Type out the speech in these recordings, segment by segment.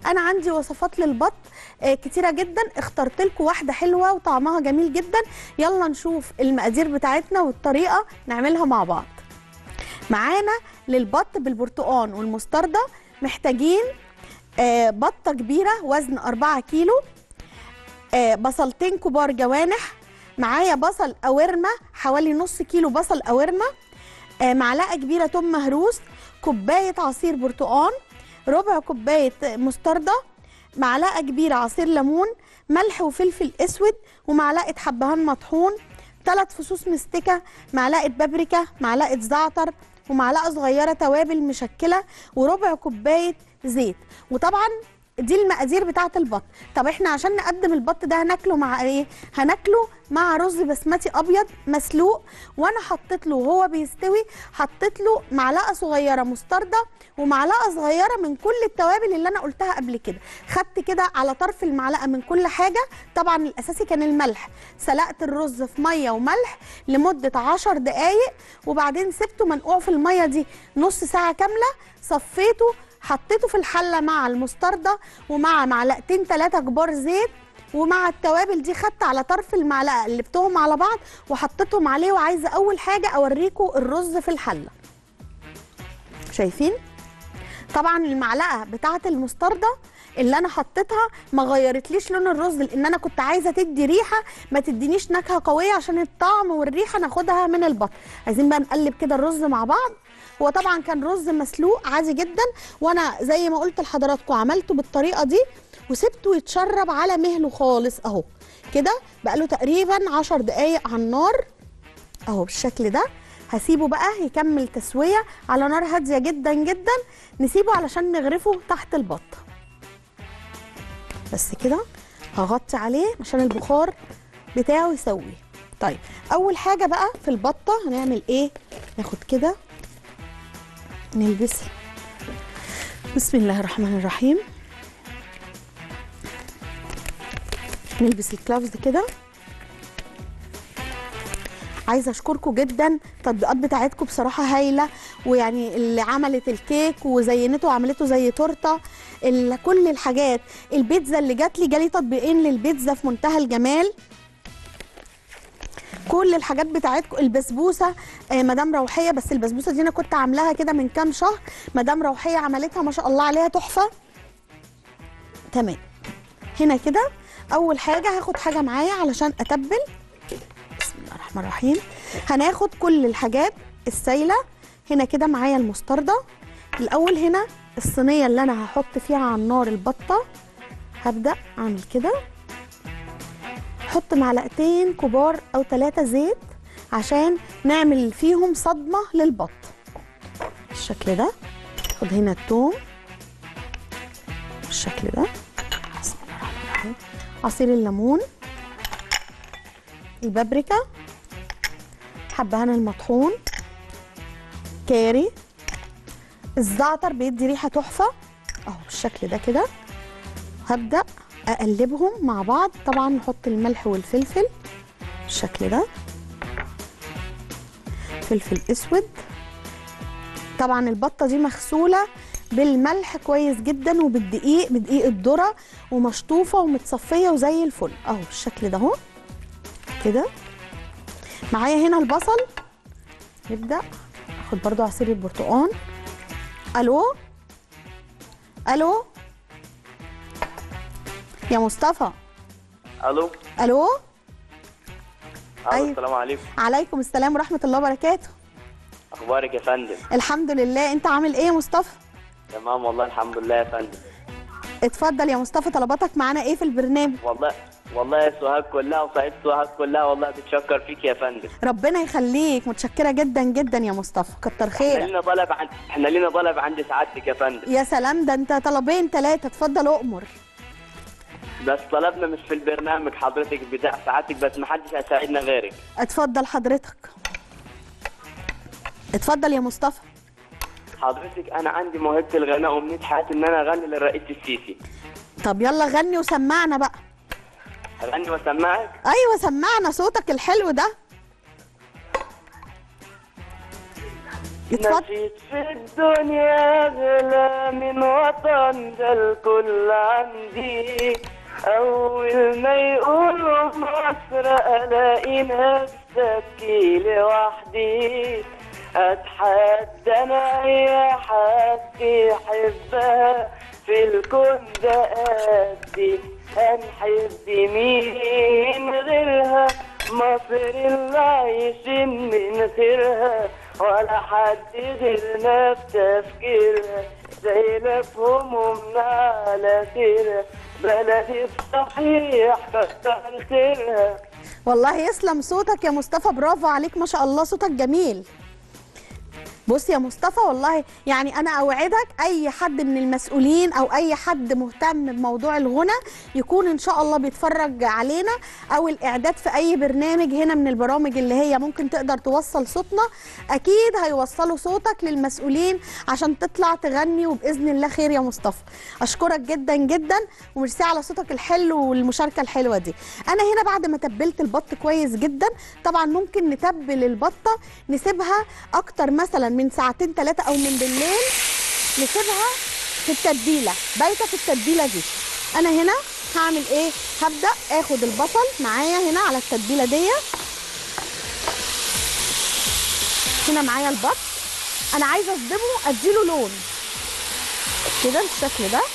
انا عندي وصفات للبط آه، كتيره جدا اخترت لكم واحده حلوه وطعمها جميل جدا يلا نشوف المقادير بتاعتنا والطريقه نعملها مع بعض معانا للبط بالبرتقال والمستردة محتاجين آه، بطة كبيرة وزن 4 كيلو آه، بصلتين كبار جوانح معايا بصل قوارمة حوالي نص كيلو بصل قوارمة آه، معلقة كبيرة توم مهروس كوباية عصير برتقال ربع كوباية مستردة معلقة كبيرة عصير ليمون ملح وفلفل اسود ومعلقة حبهان مطحون ثلاث فصوص مستكة معلقة بابريكا معلقة زعتر ومعلقة صغيرة توابل مشكلة وربع كوباية زيت وطبعا دي المقادير بتاعه البط طب احنا عشان نقدم البط ده هناكله مع ايه هناكله مع رز بسمتي ابيض مسلوق وانا حطيت له وهو بيستوي حطيت له معلقه صغيره مستردة ومعلقه صغيره من كل التوابل اللي انا قلتها قبل كده خدت كده على طرف المعلقه من كل حاجه طبعا الاساسي كان الملح سلقت الرز في ميه وملح لمده 10 دقائق وبعدين سبته منقوع في الميه دي نص ساعه كامله صفيته حطيته في الحله مع المستردة ومع معلقتين ثلاثه كبار زيت ومع التوابل دي خدت على طرف المعلقه قلبتهم على بعض وحطيتهم عليه وعايزه اول حاجه اوريكم الرز في الحله شايفين طبعا المعلقه بتاعه المستردة اللي انا حطيتها ما غيرتليش لون الرز لان انا كنت عايزه تدي ريحه ما تدينيش نكهه قويه عشان الطعم والريحه ناخدها من البط عايزين بقى نقلب كده الرز مع بعض هو طبعا كان رز مسلوق عادي جدا وانا زي ما قلت لحضراتكم عملته بالطريقه دي وسبته يتشرب على مهله خالص اهو كده بقى له تقريبا 10 دقايق على النار اهو بالشكل ده هسيبه بقى يكمل تسويه على نار هاديه جدا جدا نسيبه علشان نغرفه تحت البط بس كده هغطي عليه عشان البخار بتاعه يسويه طيب اول حاجه بقى في البطه هنعمل ايه ناخد كده نلبس بسم الله الرحمن الرحيم نلبس الكلافز كده عايزه اشكركم جدا التطبيقات بتاعتكم بصراحه هايله ويعني اللي عملت الكيك وزينته وعملته زي تورته ال- كل الحاجات البيتزا اللي جات لي جالي تطبيقين للبيتزا في منتهى الجمال كل الحاجات بتاعتكم البسبوسه آه مدام روحيه بس البسبوسه دي انا كنت عاملاها كده من كام شهر مدام روحيه عملتها ما شاء الله عليها تحفه تمام هنا كده اول حاجه هاخد حاجه معايا علشان اتبل بسم الله الرحمن الرحيم هناخد كل الحاجات السايله هنا كده معايا المستردة الاول هنا الصينيه اللي انا هحط فيها على النار البطه هبدا اعمل كده حط معلقتين كبار او ثلاثة زيت عشان نعمل فيهم صدمة للبط بالشكل ده خد هنا الثوم بالشكل ده بسم الله الرحمن الرحيم عصير الليمون البابريكا حبهان المطحون كاري الزعتر بيدي ريحة تحفة اهو بالشكل ده كده هبدأ اقلبهم مع بعض طبعا نحط الملح والفلفل بالشكل ده فلفل اسود طبعا البطه دي مغسوله بالملح كويس جدا وبالدقيق بدقيق الذره ومشطوفه ومتصفيه وزي الفل اهو بالشكل ده اهو كده معايا هنا البصل نبدا اخد برضو عصير البرتقال الو الو يا مصطفى الو الو الو أيوة. السلام عليكم عليكم السلام ورحمه الله وبركاته اخبارك يا فندم الحمد لله انت عامل ايه يا مصطفى تمام والله الحمد لله يا فندم اتفضل يا مصطفى طلباتك معانا ايه في البرنامج والله والله يا سوهاج كلها وصعيد سوهاج كلها والله بتشكر فيك يا فندم ربنا يخليك متشكره جدا جدا يا مصطفى كتر احنا خيرك لنا طلب عن احنا لنا طلب عند سعادتك يا فندم يا سلام ده انت طلبين ثلاثه اتفضل اؤمر بس طلبنا مش في البرنامج حضرتك بتاع سعادتك بس ما حدش هيساعدنا غيرك اتفضل حضرتك اتفضل يا مصطفى حضرتك انا عندي موهبه الغناء ومنيت حياتي ان انا اغني للرئيس السيسي طب يلا غني وسمعنا بقى اغني واسمعك ايوه سمعنا صوتك الحلو ده اتفضل مفيش في الدنيا أغلى من وطن ده الكل عندي أول ما يقولوا مصر ألاقي نفسي أبكي لوحدي أتحدى أنا أي حد يحبها في الكون ده قدي هنحب مين غيرها مصر اللي عايشين من خيرها ولا حد غيرنا في تفكيرها زينا في همومنا على خيرها بلدي صحيح كتر خيرها والله يسلم صوتك يا مصطفى برافو عليك ما شاء الله صوتك جميل بص يا مصطفى والله يعني انا اوعدك اي حد من المسؤولين او اي حد مهتم بموضوع الغنى يكون ان شاء الله بيتفرج علينا او الاعداد في اي برنامج هنا من البرامج اللي هي ممكن تقدر توصل صوتنا اكيد هيوصلوا صوتك للمسؤولين عشان تطلع تغني وباذن الله خير يا مصطفى اشكرك جدا جدا وميرسي على صوتك الحلو والمشاركه الحلوه دي انا هنا بعد ما تبلت البط كويس جدا طبعا ممكن نتبل البطه نسيبها اكتر مثلا من ساعتين ثلاثه او من بالليل نسيبها في التتبيله بايته في التتبيله دي انا هنا هعمل ايه هبدا اخد البصل معايا هنا على التتبيله دي هنا معايا البط انا عايزه اصدمه اديله لون كده بالشكل ده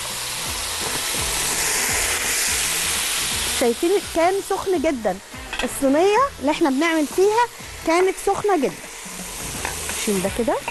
شايفين كان سخن جدا الصينيه اللي احنا بنعمل فيها كانت سخنه جدا شيل ده كده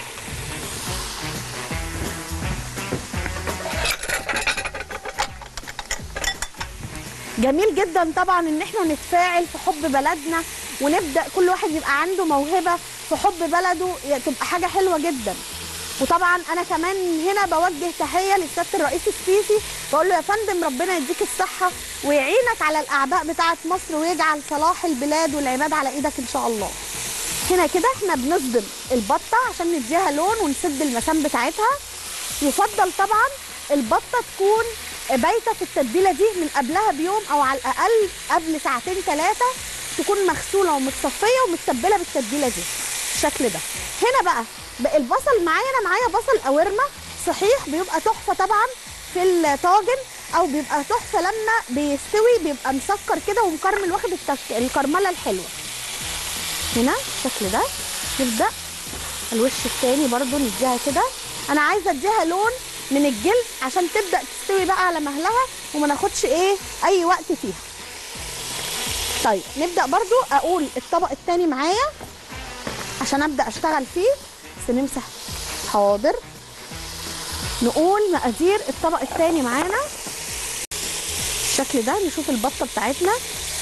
جميل جدا طبعا ان احنا نتفاعل في حب بلدنا ونبدا كل واحد يبقى عنده موهبه في حب بلده تبقى حاجه حلوه جدا وطبعا انا كمان هنا بوجه تحيه للسياده الرئيس السيسي بقول له يا فندم ربنا يديك الصحه ويعينك على الاعباء بتاعه مصر ويجعل صلاح البلاد والعباد على ايدك ان شاء الله هنا كده احنا بنصدم البطه عشان نديها لون ونسد المسام بتاعتها يفضل طبعا البطه تكون بايته في التتبيله دي من قبلها بيوم او على الاقل قبل ساعتين ثلاثه تكون مغسوله ومتصفيه ومتبله بالتتبيله دي بالشكل ده هنا بقى بقى البصل معايا انا معايا بصل قوارمه صحيح بيبقى تحفه طبعا في الطاجن او بيبقى تحفه لما بيستوي بيبقى مسكر كده ومكرمل واخد التك... الكرمله الحلوه هنا بالشكل ده نبدا الوش التاني برضو نديها كده انا عايزه اديها لون من الجلد عشان تبدا تستوي بقى على مهلها وما ناخدش ايه اي وقت فيها طيب نبدا برضو اقول الطبق التاني معايا عشان ابدا اشتغل فيه بس نمسح حاضر نقول مقادير الطبق التاني معانا بالشكل ده نشوف البطه بتاعتنا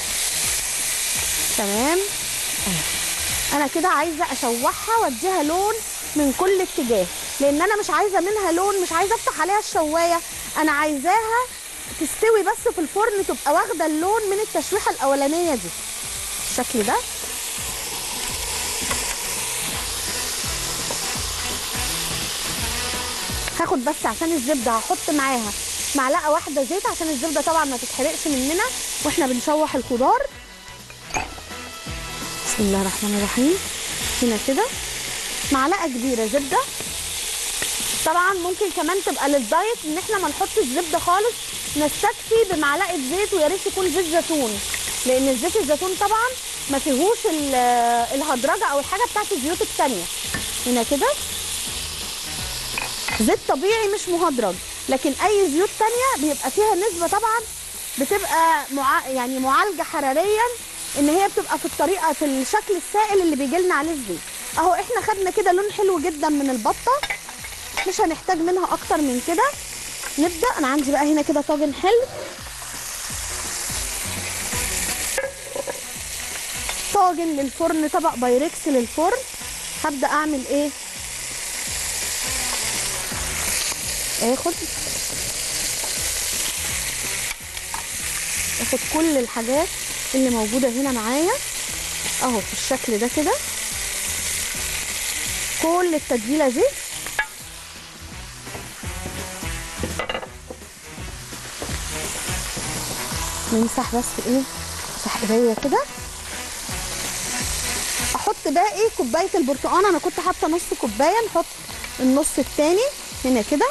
تمام انا كده عايزه اشوحها واديها لون من كل اتجاه لان انا مش عايزه منها لون مش عايزه افتح عليها الشوايه انا عايزاها تستوي بس في الفرن تبقى واخده اللون من التشويحه الاولانيه دي بالشكل ده هاخد بس عشان الزبده هحط معاها معلقه واحده زيت عشان الزبده طبعا ما تتحرقش مننا واحنا بنشوح الخضار بسم الله الرحمن الرحيم هنا كده معلقه كبيره زبده طبعا ممكن كمان تبقى للدايت ان احنا ما نحطش زبده خالص نستكفي بمعلقه زيت ويا ريت يكون زيت زيتون لان زيت الزيتون طبعا ما فيهوش ال- الهدرجه او الحاجه بتاعت الزيوت التانيه هنا كده زيت طبيعي مش مهدرج لكن اي زيوت تانية بيبقى فيها نسبه طبعا بتبقى مع... يعني معالجه حراريا ان هي بتبقى في الطريقه في الشكل السائل اللي بيجي لنا عليه الزيت اهو احنا خدنا كده لون حلو جدا من البطه مش هنحتاج منها اكتر من كده نبدا انا عندي بقى هنا كده طاجن حلو طاجن للفرن طبق بايركس للفرن هبدا اعمل ايه اخد اخد كل الحاجات اللي موجوده هنا معايا اهو في الشكل ده كده كل التتبيله دي نمسح بس ايه مسح ايديا كده احط باقي كوبايه البرتقال انا كنت حاطه نص كوبايه نحط النص التاني هنا كده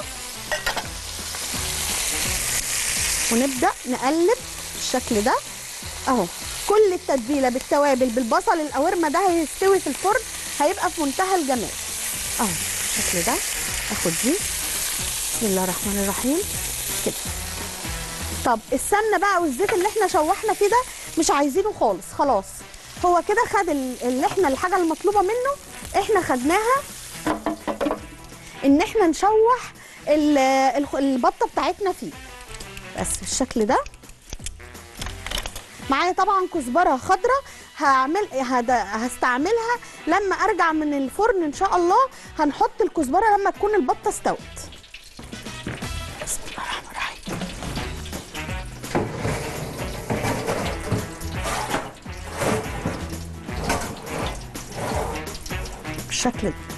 ونبدا نقلب بالشكل ده اهو كل التتبيله بالتوابل بالبصل القوارمه ده هيستوي في الفرن هيبقى في منتهى الجمال اهو بالشكل ده اخد دي بسم الله الرحمن الرحيم كده طب السمنه بقى والزيت اللي احنا شوحنا فيه ده مش عايزينه خالص خلاص هو كده خد ال- اللي احنا الحاجه المطلوبه منه احنا خدناها ان احنا نشوح ال- الخ- البطه بتاعتنا فيه بس بالشكل ده معايا طبعا كزبره خضراء هعمل هد- هستعملها لما ارجع من الفرن ان شاء الله هنحط الكزبره لما تكون البطه استوت بسم الله الرحمن الرحيم بالشكل ده